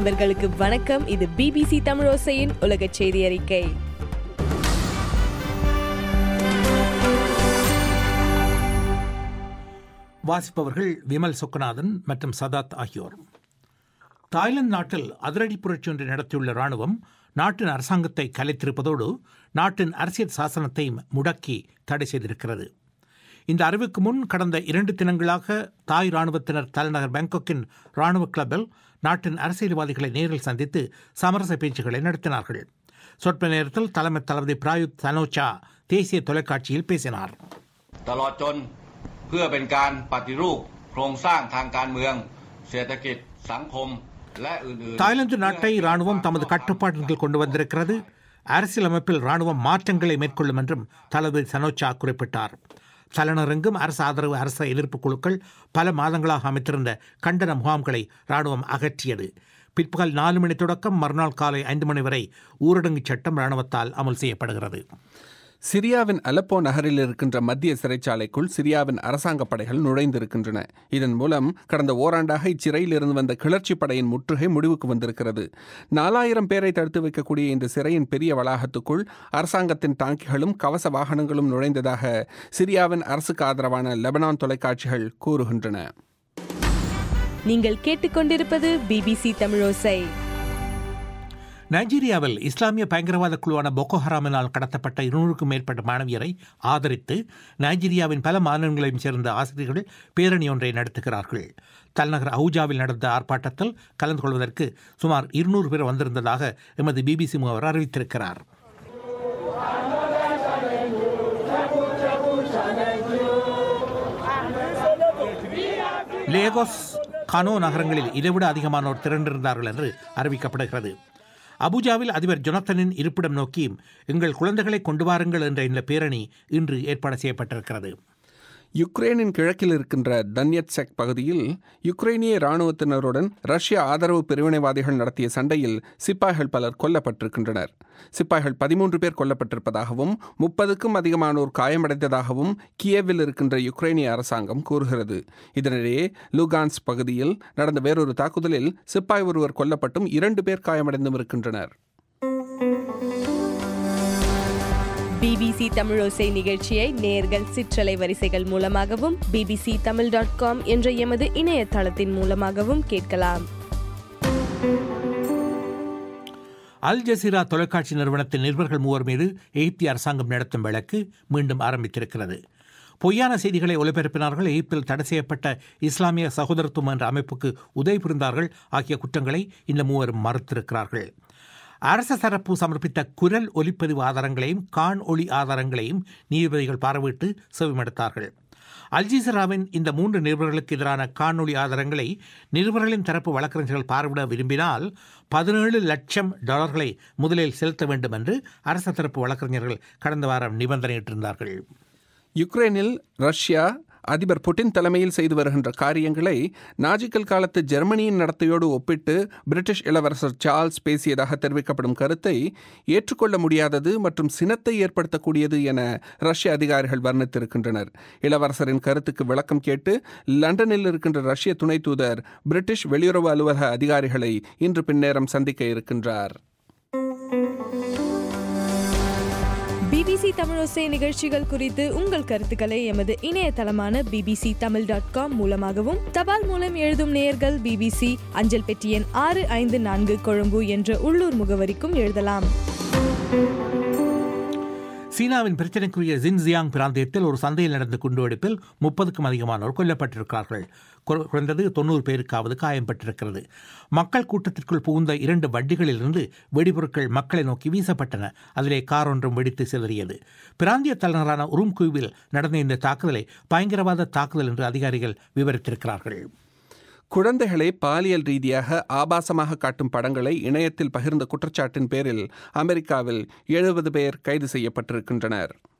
நண்பர்களுக்கு வணக்கம் இது பிபிசி தமிழோசையின் உலக செய்தி அறிக்கை வாசிப்பவர்கள் விமல் சொக்கநாதன் மற்றும் சதாத் ஆகியோர் தாய்லாந்து நாட்டில் அதிரடி புரட்சி ஒன்றை நடத்தியுள்ள ராணுவம் நாட்டின் அரசாங்கத்தை கலைத்திருப்பதோடு நாட்டின் அரசியல் சாசனத்தை முடக்கி தடை செய்திருக்கிறது இந்த அறிவுக்கு முன் கடந்த இரண்டு தினங்களாக தாய் ராணுவத்தினர் தலைநகர் பாங்காக்கின் ராணுவ கிளப்பில் நாட்டின் அரசியல்வாதிகளை நேரில் சந்தித்து சமரச பேச்சுக்களை நடத்தினார்கள் சொற்ப நேரத்தில் தலைமை தளபதி பிராயுத் தனோச்சா தேசிய தொலைக்காட்சியில் பேசினார் ตลอดจนเพื่อเป็นการปฏิรูปโครงสร้างทางการเมือง เศรษฐกิจสังคม และอื่นๆ தாய்லாந்து நாட்டை ராணுவம் தமது கட்டுப்பாட்டிற்குள் கொண்டு வந்திருக்கிறது அரசியலமைப்பில் ராணுவம் மாற்றங்களை மேற்கொள்ளும் என்றும் தளபதி சனோச்சா குறிப்பிட்டார் தலைநகரெங்கும் அரசு ஆதரவு அரச எதிர்ப்பு குழுக்கள் பல மாதங்களாக அமைத்திருந்த கண்டன முகாம்களை ராணுவம் அகற்றியது பிற்பகல் நாலு மணி தொடக்கம் மறுநாள் காலை ஐந்து மணி வரை ஊரடங்கு சட்டம் ராணுவத்தால் அமல் செய்யப்படுகிறது சிரியாவின் அலப்போ நகரில் இருக்கின்ற மத்திய சிறைச்சாலைக்குள் சிரியாவின் அரசாங்க படைகள் நுழைந்திருக்கின்றன இதன் மூலம் கடந்த ஓராண்டாக இச்சிறையில் இருந்து வந்த கிளர்ச்சி படையின் முற்றுகை முடிவுக்கு வந்திருக்கிறது நாலாயிரம் பேரை தடுத்து வைக்கக்கூடிய இந்த சிறையின் பெரிய வளாகத்துக்குள் அரசாங்கத்தின் டாங்கிகளும் கவச வாகனங்களும் நுழைந்ததாக சிரியாவின் அரசுக்கு ஆதரவான லெபனான் தொலைக்காட்சிகள் கூறுகின்றன நீங்கள் கேட்டுக்கொண்டிருப்பது பிபிசி தமிழோசை நைஜீரியாவில் இஸ்லாமிய பயங்கரவாத குழுவான பொக்கோ ஹராமினால் கடத்தப்பட்ட இருநூறுக்கும் மேற்பட்ட மாணவியரை ஆதரித்து நைஜீரியாவின் பல மாநிலங்களையும் சேர்ந்த ஆசிரியர்கள் பேரணி ஒன்றை நடத்துகிறார்கள் தலைநகர் அவுஜாவில் நடந்த ஆர்ப்பாட்டத்தில் கலந்து கொள்வதற்கு சுமார் இருநூறு பேர் வந்திருந்ததாக எமது பிபிசி முகவர் அறிவித்திருக்கிறார் லேகோஸ் கனோ நகரங்களில் இதைவிட அதிகமானோர் திரண்டிருந்தார்கள் என்று அறிவிக்கப்படுகிறது அபுஜாவில் அதிபர் ஜொனத்தனின் இருப்பிடம் நோக்கி எங்கள் குழந்தைகளை கொண்டு வாருங்கள் என்ற இந்த பேரணி இன்று ஏற்பாடு செய்யப்பட்டிருக்கிறது யுக்ரைனின் கிழக்கில் இருக்கின்ற தன்யட்செக் பகுதியில் யுக்ரைனிய இராணுவத்தினருடன் ரஷ்ய ஆதரவு பிரிவினைவாதிகள் நடத்திய சண்டையில் சிப்பாய்கள் பலர் கொல்லப்பட்டிருக்கின்றனர் சிப்பாய்கள் பதிமூன்று பேர் கொல்லப்பட்டிருப்பதாகவும் முப்பதுக்கும் அதிகமானோர் காயமடைந்ததாகவும் கியேவில் இருக்கின்ற யுக்ரைனிய அரசாங்கம் கூறுகிறது இதனிடையே லுகான்ஸ் பகுதியில் நடந்த வேறொரு தாக்குதலில் சிப்பாய் ஒருவர் கொல்லப்பட்டும் இரண்டு பேர் காயமடைந்தும் இருக்கின்றனர் பிபிசி தமிழோசை நிகழ்ச்சியை நேர்கள் சிற்றலை வரிசைகள் மூலமாகவும் பிபிசி தமிழ் டாட் காம் என்ற எமது இணையதளத்தின் மூலமாகவும் கேட்கலாம் அல் ஜசீரா தொலைக்காட்சி நிறுவனத்தின் நிருபர்கள் மூவர் மீது எகிப்திய அரசாங்கம் நடத்தும் வழக்கு மீண்டும் ஆரம்பித்திருக்கிறது பொய்யான செய்திகளை ஒலிபரப்பினார்கள் எகிப்தில் தடை செய்யப்பட்ட இஸ்லாமிய சகோதரத்துவம் என்ற அமைப்புக்கு உதவி புரிந்தார்கள் ஆகிய குற்றங்களை இந்த மூவரும் மறுத்திருக்கிறார்கள் அரச தரப்பு சமர்ப்பித்த குரல் ஒலிப்பதிவு ஆதாரங்களையும் காண் ஒளி ஆதாரங்களையும் நீதிபதிகள் பார்வையிட்டு செவிமடுத்தார்கள் அல்ஜீசராவின் இந்த மூன்று நிருபர்களுக்கு எதிரான காணொளி ஆதாரங்களை நிருபர்களின் தரப்பு வழக்கறிஞர்கள் பார்வையிட விரும்பினால் பதினேழு லட்சம் டாலர்களை முதலில் செலுத்த வேண்டும் என்று அரச தரப்பு வழக்கறிஞர்கள் கடந்த வாரம் நிபந்தனையிட்டிருந்தார்கள் யுக்ரைனில் ரஷ்யா அதிபர் புட்டின் தலைமையில் செய்து வருகின்ற காரியங்களை நாஜிக்கல் காலத்து ஜெர்மனியின் நடத்தையோடு ஒப்பிட்டு பிரிட்டிஷ் இளவரசர் சார்ல்ஸ் பேசியதாக தெரிவிக்கப்படும் கருத்தை ஏற்றுக்கொள்ள முடியாதது மற்றும் சினத்தை ஏற்படுத்தக்கூடியது என ரஷ்ய அதிகாரிகள் வர்ணித்திருக்கின்றனர் இளவரசரின் கருத்துக்கு விளக்கம் கேட்டு லண்டனில் இருக்கின்ற ரஷ்ய துணை தூதர் பிரிட்டிஷ் வெளியுறவு அலுவலக அதிகாரிகளை இன்று பின்னேரம் சந்திக்க இருக்கின்றார் பிபிசி தமிழோசை நிகழ்ச்சிகள் குறித்து உங்கள் கருத்துக்களை எமது இணையதளமான பிபிசி தமிழ் டாட் காம் மூலமாகவும் தபால் மூலம் எழுதும் நேயர்கள் பிபிசி அஞ்சல் பெட்டி எண் ஆறு ஐந்து நான்கு கொழும்பு என்ற உள்ளூர் முகவரிக்கும் எழுதலாம் சீனாவின் பிரச்சனைக்குரிய ஜின்ஜியாங் பிராந்தியத்தில் ஒரு சந்தையில் நடந்த குண்டுவெடிப்பில் முப்பதுக்கும் அதிகமானோர் கொல்லப்பட்டிருக்கிறார்கள் குற- குறைந்தது தொண்ணூறு பேருக்காவது காயம்பட்டிருக்கிறது மக்கள் கூட்டத்திற்குள் புகுந்த இரண்டு வண்டிகளிலிருந்து வெடிபொருட்கள் மக்களை நோக்கி வீசப்பட்டன அதிலே கார் ஒன்றும் வெடித்து சிதறியது பிராந்திய தலைநகரான உரும்குவில் நடந்த இந்த தாக்குதலை பயங்கரவாத தாக்குதல் என்று அதிகாரிகள் விவரித்திருக்கிறார்கள் குழந்தைகளை பாலியல் ரீதியாக ஆபாசமாக காட்டும் படங்களை இணையத்தில் பகிர்ந்த குற்றச்சாட்டின் பேரில் அமெரிக்காவில் எழுபது பேர் கைது செய்யப்பட்டிருக்கின்றனர்